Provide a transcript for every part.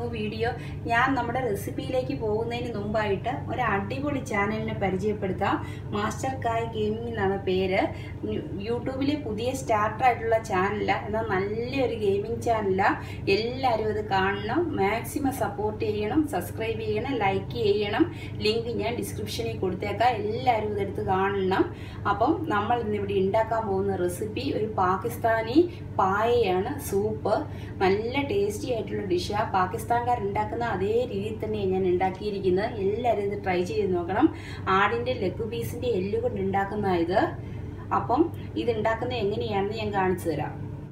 video ഞാൻ നമ്മുടെ റെസിപ്പിയിലേക്ക് പോകുന്നതിന് മുമ്പായിട്ട് ഒരു അടിപൊളി ചാനലിനെ പരിചയപ്പെടുത്താം മാസ്റ്റർ കായ് ഗെയിമിംഗ് എന്നാണ് പേര് യൂട്യൂബിലെ പുതിയ സ്റ്റാർട്ടർ ആയിട്ടുള്ള ചാനലല്ല എന്നാൽ നല്ലൊരു ഗെയിമിംഗ് ചാനലാണ് എല്ലാവരും ഇത് കാണണം മാക്സിമം സപ്പോർട്ട് ചെയ്യണം സബ്സ്ക്രൈബ് ചെയ്യണം ലൈക്ക് ചെയ്യണം ലിങ്ക് ഞാൻ ഡിസ്ക്രിപ്ഷനിൽ കൊടുത്തേക്കാം എല്ലാവരും ഇതെടുത്ത് കാണണം അപ്പം നമ്മൾ ഇന്നിവിടെ ഉണ്ടാക്കാൻ പോകുന്ന റെസിപ്പി ഒരു പാകിസ്ഥാനി പായയാണ് സൂപ്പ് നല്ല ടേസ്റ്റി ആയിട്ടുള്ള ഡിഷാണ് പാകിസ്ഥാൻകാരുണ്ടാക്കുന്ന അതേ രീതിയിൽ തന്നെയാണ് ഞാൻ ഉണ്ടാക്കിയിരിക്കുന്നത് എല്ലാവരും ഇത് ട്രൈ ചെയ്ത് നോക്കണം ആടിൻ്റെ ലെഗ് പീസിൻ്റെ എല്ല് കൊണ്ട് ഉണ്ടാക്കുന്ന ഇത് അപ്പം ഇത് ഉണ്ടാക്കുന്നത് എങ്ങനെയാണെന്ന് ഞാൻ കാണിച്ചു തരാം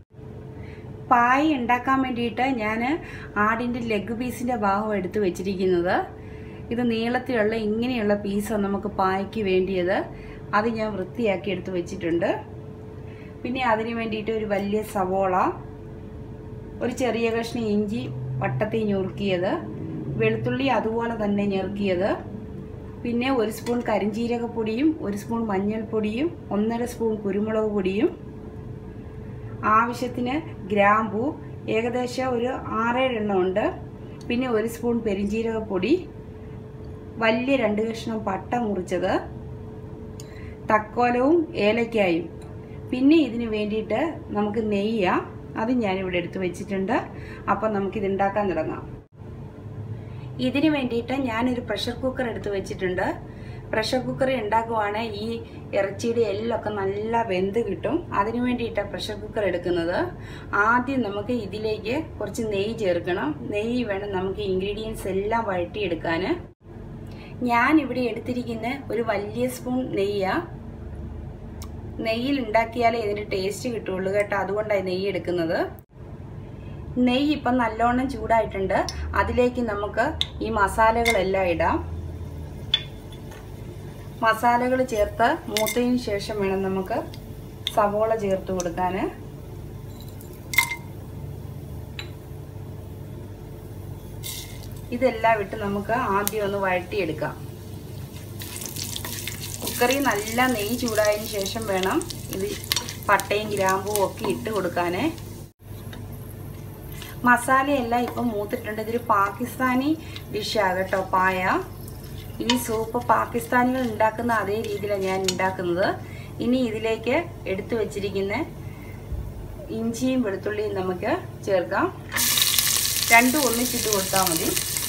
പായ ഉണ്ടാക്കാൻ വേണ്ടിയിട്ട് ഞാൻ ആടിൻ്റെ ലെഗ് പീസിൻ്റെ ഭാഗം എടുത്ത് വെച്ചിരിക്കുന്നത് ഇത് നീളത്തിലുള്ള ഇങ്ങനെയുള്ള പീസാണ് നമുക്ക് പായ്ക്ക് വേണ്ടിയത് അത് ഞാൻ വൃത്തിയാക്കി എടുത്ത് വെച്ചിട്ടുണ്ട് പിന്നെ അതിന് വേണ്ടിയിട്ട് ഒരു വലിയ സവോള ഒരു ചെറിയ കഷ്ണം ഇഞ്ചി വട്ടത്തിൽ ഞുറുക്കിയത് വെളുത്തുള്ളി അതുപോലെ തന്നെ ഞെറുക്കിയത് പിന്നെ ഒരു സ്പൂൺ കരിഞ്ജീരകപ്പൊടിയും ഒരു സ്പൂൺ മഞ്ഞൾപ്പൊടിയും ഒന്നര സ്പൂൺ കുരുമുളക് പൊടിയും ആവശ്യത്തിന് ഗ്രാമ്പു ഏകദേശം ഒരു ആറേഴ് എണ്ണം ഉണ്ട് പിന്നെ ഒരു സ്പൂൺ പെരിഞ്ജീരകപ്പൊടി വലിയ രണ്ട് കഷ്ണം പട്ട മുറിച്ചത് തക്കോലവും ഏലക്കായും പിന്നെ ഇതിന് വേണ്ടിയിട്ട് നമുക്ക് നെയ്യ അത് ഞാനിവിടെ എടുത്ത് വെച്ചിട്ടുണ്ട് അപ്പം നമുക്കിത് ഉണ്ടാക്കാൻ തുടങ്ങാം ഇതിന് വേണ്ടിയിട്ട് ഞാനൊരു പ്രഷർ കുക്കർ എടുത്ത് വെച്ചിട്ടുണ്ട് പ്രഷർ കുക്കർ ഉണ്ടാക്കുവാണെങ്കിൽ ഈ ഇറച്ചിയുടെ എല്ലൊക്കെ നല്ല വെന്ത് കിട്ടും അതിന് വേണ്ടിയിട്ടാണ് പ്രഷർ കുക്കർ എടുക്കുന്നത് ആദ്യം നമുക്ക് ഇതിലേക്ക് കുറച്ച് നെയ്യ് ചേർക്കണം നെയ്യ് വേണം നമുക്ക് ഇൻഗ്രീഡിയൻസ് എല്ലാം വഴറ്റിയെടുക്കാൻ ഞാൻ ഇവിടെ എടുത്തിരിക്കുന്ന ഒരു വലിയ സ്പൂൺ നെയ്യാണ് നെയ്യിൽ ഉണ്ടാക്കിയാലേ ഇതിൻ്റെ ടേസ്റ്റ് കിട്ടുള്ളൂ കേട്ടോ അതുകൊണ്ടാണ് നെയ്യ് എടുക്കുന്നത് നെയ്യ് ഇപ്പം നല്ലോണം ചൂടായിട്ടുണ്ട് അതിലേക്ക് നമുക്ക് ഈ മസാലകളെല്ലാം ഇടാം മസാലകൾ ചേർത്ത് മൂത്തതിന് ശേഷം വേണം നമുക്ക് സവോള ചേർത്ത് കൊടുക്കാൻ ഇതെല്ലാം ഇട്ട് നമുക്ക് ആദ്യം ഒന്ന് വഴട്ടിയെടുക്കാം കുക്കറിൽ നല്ല നെയ്യ് ചൂടായതിന് ശേഷം വേണം ഇത് പട്ടയും ഗ്രാമ്പും ഒക്കെ ഇട്ട് കൊടുക്കാൻ മസാലയെല്ലാം ഇപ്പം മൂത്തിട്ടുണ്ട് ഇതൊരു പാകിസ്ഥാനി ഡിഷാണ് കേട്ടോ പായ ഈ സൂപ്പ് പാകിസ്ഥാനികൾ ഉണ്ടാക്കുന്ന അതേ രീതിയിലാണ് ഞാൻ ഉണ്ടാക്കുന്നത് ഇനി ഇതിലേക്ക് എടുത്തു വച്ചിരിക്കുന്ന ഇഞ്ചിയും വെളുത്തുള്ളിയും നമുക്ക് ചേർക്കാം രണ്ടും ഒന്നിച്ചിട്ട് കൊടുത്താൽ മതി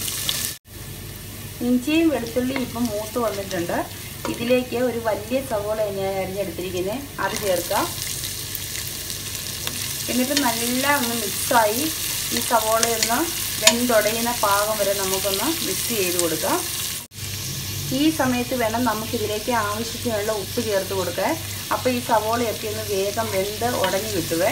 ഇഞ്ചിയും വെളുത്തുള്ളിയും ഇപ്പം മൂത്ത് വന്നിട്ടുണ്ട് ഇതിലേക്ക് ഒരു വലിയ സവോള ഞാൻ അരിഞ്ഞെടുത്തിരിക്കുന്നത് അത് ചേർക്കാം എന്നിട്ട് നല്ല ഒന്ന് മിക്സായി ഈ സവോളയൊന്ന് വെന്തുടയുന്ന പാകം വരെ നമുക്കൊന്ന് മിക്സ് ചെയ്ത് കൊടുക്കാം ഈ സമയത്ത് വേണം നമുക്കിതിലേക്ക് ആവശ്യത്തിനുള്ള ഉപ്പ് ചേർത്ത് കൊടുക്കാൻ അപ്പോൾ ഈ സവോളയൊക്കെ ഒന്ന് വേഗം വെന്ത് ഉടഞ്ഞു കിട്ടുവേ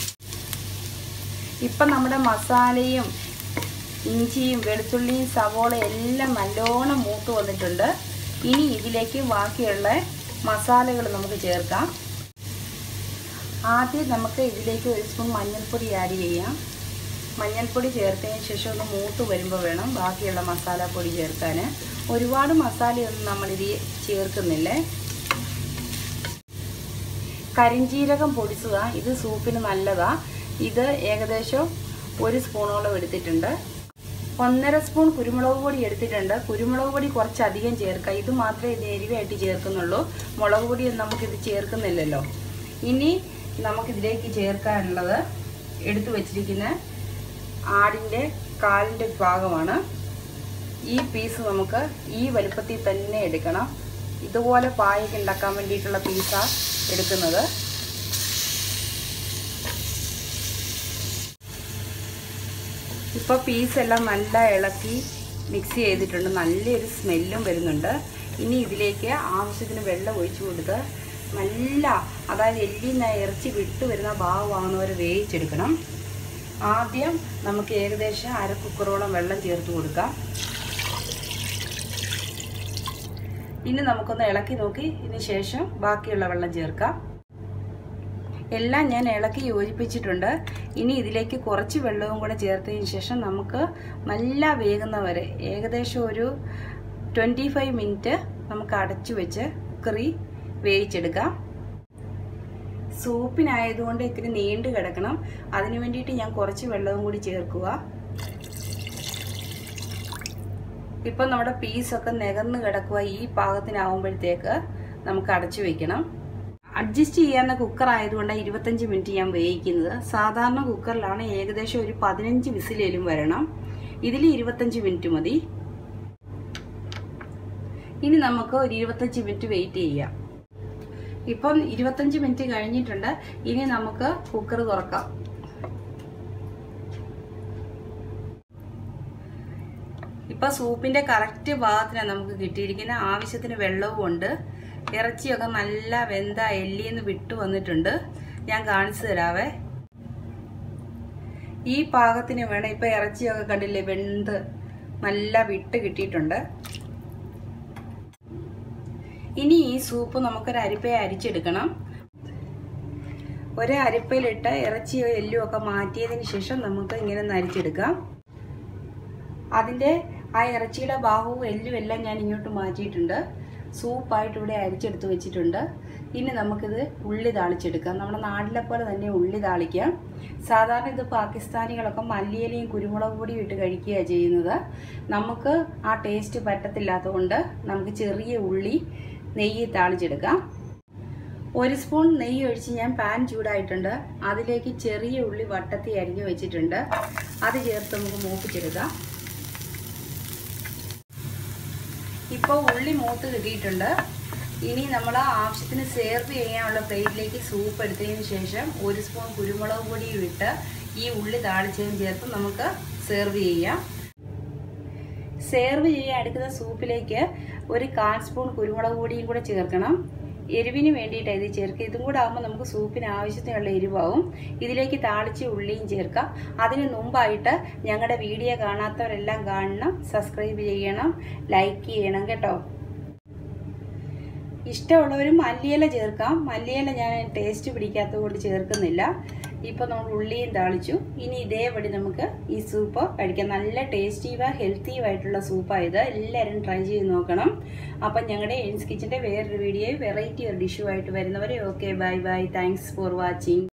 ഇപ്പം നമ്മുടെ മസാലയും ഇഞ്ചിയും വെളുത്തുള്ളിയും സവോള എല്ലാം നല്ലോണം മൂത്ത് വന്നിട്ടുണ്ട് ഇനി ഇതിലേക്ക് ബാക്കിയുള്ള മസാലകൾ നമുക്ക് ചേർക്കാം ആദ്യം നമുക്ക് ഇതിലേക്ക് ഒരു സ്പൂൺ മഞ്ഞൾപ്പൊടി ആഡ് ചെയ്യാം മഞ്ഞൾപ്പൊടി ചേർത്തതിന് ശേഷം ഒന്ന് മൂത്ത് വരുമ്പോൾ വേണം ബാക്കിയുള്ള മസാലപ്പൊടി ചേർക്കാൻ ഒരുപാട് മസാലയൊന്നും നമ്മളിത് ചേർക്കുന്നില്ലേ കരിഞ്ജീരകം പൊടിച്ചതാ ഇത് സൂപ്പിന് നല്ലതാ ഇത് ഏകദേശം ഒരു സ്പൂണോളം എടുത്തിട്ടുണ്ട് ഒന്നര സ്പൂൺ കുരുമുളക് പൊടി എടുത്തിട്ടുണ്ട് കുരുമുളക് പൊടി കുറച്ചധികം ചേർക്കുക ഇത് മാത്രമേ ഇത് എരിവായിട്ട് ചേർക്കുന്നുള്ളൂ മുളക് പൊടിയൊന്നും നമുക്കിത് ചേർക്കുന്നില്ലല്ലോ ഇനി നമുക്കിതിലേക്ക് ചേർക്കാനുള്ളത് എടുത്തു വച്ചിരിക്കുന്ന ആടിൻ്റെ കാലിൻ്റെ ഭാഗമാണ് ഈ പീസ് നമുക്ക് ഈ വലുപ്പത്തിൽ തന്നെ എടുക്കണം ഇതുപോലെ പായൊക്കെ ഉണ്ടാക്കാൻ വേണ്ടിയിട്ടുള്ള പീസാണ് എടുക്കുന്നത് ഇപ്പോൾ പീസെല്ലാം നല്ല ഇളക്കി മിക്സ് ചെയ്തിട്ടുണ്ട് നല്ലൊരു സ്മെല്ലും വരുന്നുണ്ട് ഇനി ഇതിലേക്ക് ആവശ്യത്തിന് വെള്ളം ഒഴിച്ചു കൊടുത്ത് നല്ല അതായത് എല്ലിന്ന ഇറച്ചി വിട്ടു വരുന്ന ഭാഗമാകുന്നവരെ വേവിച്ചെടുക്കണം ആദ്യം നമുക്ക് ഏകദേശം അര കുക്കറോളം വെള്ളം ചേർത്ത് കൊടുക്കാം ഇനി നമുക്കൊന്ന് ഇളക്കി നോക്കി ഇതിന് ശേഷം ബാക്കിയുള്ള വെള്ളം ചേർക്കാം എല്ലാം ഞാൻ ഇളക്കി യോജിപ്പിച്ചിട്ടുണ്ട് ഇനി ഇതിലേക്ക് കുറച്ച് വെള്ളവും കൂടെ ചേർത്തതിന് ശേഷം നമുക്ക് നല്ല വേകുന്ന വരെ ഏകദേശം ഒരു ട്വൻറ്റി ഫൈവ് മിനിറ്റ് നമുക്ക് അടച്ചു വെച്ച് കുക്കറി വേവിച്ചെടുക്കാം സൂപ്പിനായതുകൊണ്ട് ഇത്തിരി നീണ്ടു കിടക്കണം അതിന് വേണ്ടിയിട്ട് ഞാൻ കുറച്ച് വെള്ളവും കൂടി ചേർക്കുക ഇപ്പം നമ്മുടെ പീസൊക്കെ നികന്ന് കിടക്കുക ഈ പാകത്തിനാവുമ്പോഴത്തേക്ക് നമുക്ക് അടച്ചു വെക്കണം അഡ്ജസ്റ്റ് ചെയ്യാവുന്ന കുക്കർ ആയതുകൊണ്ടാണ് ഇരുപത്തഞ്ച് മിനിറ്റ് ഞാൻ വേവിക്കുന്നത് സാധാരണ കുക്കറിലാണ് ഏകദേശം ഒരു പതിനഞ്ച് വിസിലേലും വരണം ഇതിൽ ഇരുപത്തഞ്ച് മിനിറ്റ് മതി ഇനി നമുക്ക് ഒരു ഇരുപത്തഞ്ച് മിനിറ്റ് വെയിറ്റ് ചെയ്യാം ഇപ്പം ഇരുപത്തഞ്ച് മിനിറ്റ് കഴിഞ്ഞിട്ടുണ്ട് ഇനി നമുക്ക് കുക്കർ തുറക്കാം ഇപ്പം സൂപ്പിൻ്റെ കറക്റ്റ് ഭാഗത്തിനാണ് നമുക്ക് കിട്ടിയിരിക്കുന്ന ആവശ്യത്തിന് വെള്ളവും ഉണ്ട് ഇറച്ചിയൊക്കെ നല്ല വെന്ത എല്ലിന്ന് വിട്ടു വന്നിട്ടുണ്ട് ഞാൻ കാണിച്ചു തരാവേ ഈ പാകത്തിന് വേണം ഇപ്പം ഇറച്ചിയൊക്കെ കണ്ടില്ലേ വെന്ത് നല്ല വിട്ട് കിട്ടിയിട്ടുണ്ട് ഇനി ഈ സൂപ്പ് നമുക്കൊരു അരിപ്പയെ അരിച്ചെടുക്കണം ഒരു അരിപ്പയിലിട്ട് ഇറച്ചിയോ എല്ലും ഒക്കെ മാറ്റിയതിന് ശേഷം നമുക്ക് ഇങ്ങനെ നരിച്ചെടുക്കാം അതിൻ്റെ ആ ഇറച്ചിയുടെ ഭാഗവും എല്ലും എല്ലാം ഞാൻ ഇങ്ങോട്ട് മാറ്റിയിട്ടുണ്ട് സൂപ്പായിട്ട് ഇവിടെ അരിച്ചെടുത്ത് വെച്ചിട്ടുണ്ട് ഇനി നമുക്കിത് ഉള്ളി താളിച്ചെടുക്കാം നമ്മുടെ നാട്ടിലെ പോലെ തന്നെ ഉള്ളി താളിക്കാം സാധാരണ ഇത് പാകിസ്ഥാനികളൊക്കെ മല്ലിയിലയും കുരുമുളക് പൊടിയും ഇട്ട് കഴിക്കുകയാണ് ചെയ്യുന്നത് നമുക്ക് ആ ടേസ്റ്റ് പറ്റത്തില്ലാത്തതുകൊണ്ട് നമുക്ക് ചെറിയ ഉള്ളി നെയ്യ് താളിച്ചെടുക്കാം ഒരു സ്പൂൺ നെയ്യ് ഒഴിച്ച് ഞാൻ പാൻ ചൂടായിട്ടുണ്ട് അതിലേക്ക് ചെറിയ ഉള്ളി വട്ടത്തി അരിഞ്ഞു വെച്ചിട്ടുണ്ട് അത് ചേർത്ത് നമുക്ക് മൂപ്പിച്ചെടുക്കാം ഇപ്പോൾ ഉള്ളി മൂത്ത് കിട്ടിയിട്ടുണ്ട് ഇനി നമ്മൾ ആവശ്യത്തിന് സെർവ് ചെയ്യാനുള്ള പ്ലേറ്റിലേക്ക് സൂപ്പ് എടുത്തതിന് ശേഷം ഒരു സ്പൂൺ കുരുമുളക് പൊടിയും ഇട്ട് ഈ ഉള്ളി താളിച്ചതും ചേർത്ത് നമുക്ക് സെർവ് ചെയ്യാം സെർവ് ചെയ്യാൻ എടുക്കുന്ന സൂപ്പിലേക്ക് ഒരു കാൽ സ്പൂൺ കുരുമുളക് പൊടിയും കൂടെ ചേർക്കണം എരിവിന് വേണ്ടിയിട്ടാണ് ഇത് ചേർക്കുക ഇതും കൂടെ ആകുമ്പോൾ നമുക്ക് സൂപ്പിന് ആവശ്യത്തിനുള്ള എരിവാവും ഇതിലേക്ക് താളിച്ച് ഉള്ളിയും ചേർക്കാം അതിന് മുമ്പായിട്ട് ഞങ്ങളുടെ വീഡിയോ കാണാത്തവരെല്ലാം കാണണം സബ്സ്ക്രൈബ് ചെയ്യണം ലൈക്ക് ചെയ്യണം കേട്ടോ ഇഷ്ടമുള്ളവർ മല്ലിയില ചേർക്കാം മല്ലിയില ഞാൻ ടേസ്റ്റ് പിടിക്കാത്തത് കൊണ്ട് ചേർക്കുന്നില്ല ഇപ്പോൾ നമ്മൾ ഉള്ളിയും താളിച്ചു ഇനി ഇതേപടി നമുക്ക് ഈ സൂപ്പ് കഴിക്കാം നല്ല ടേസ്റ്റീവ ഹെൽത്തിയും ആയിട്ടുള്ള സൂപ്പായത് എല്ലാവരും ട്രൈ ചെയ്ത് നോക്കണം അപ്പം ഞങ്ങളുടെ എയിൻസ് കിച്ചൻ്റെ വേറൊരു വീഡിയോ വെറൈറ്റി ഒരു ഡിഷുമായിട്ട് വരുന്നവരെ okay bye bye thanks for watching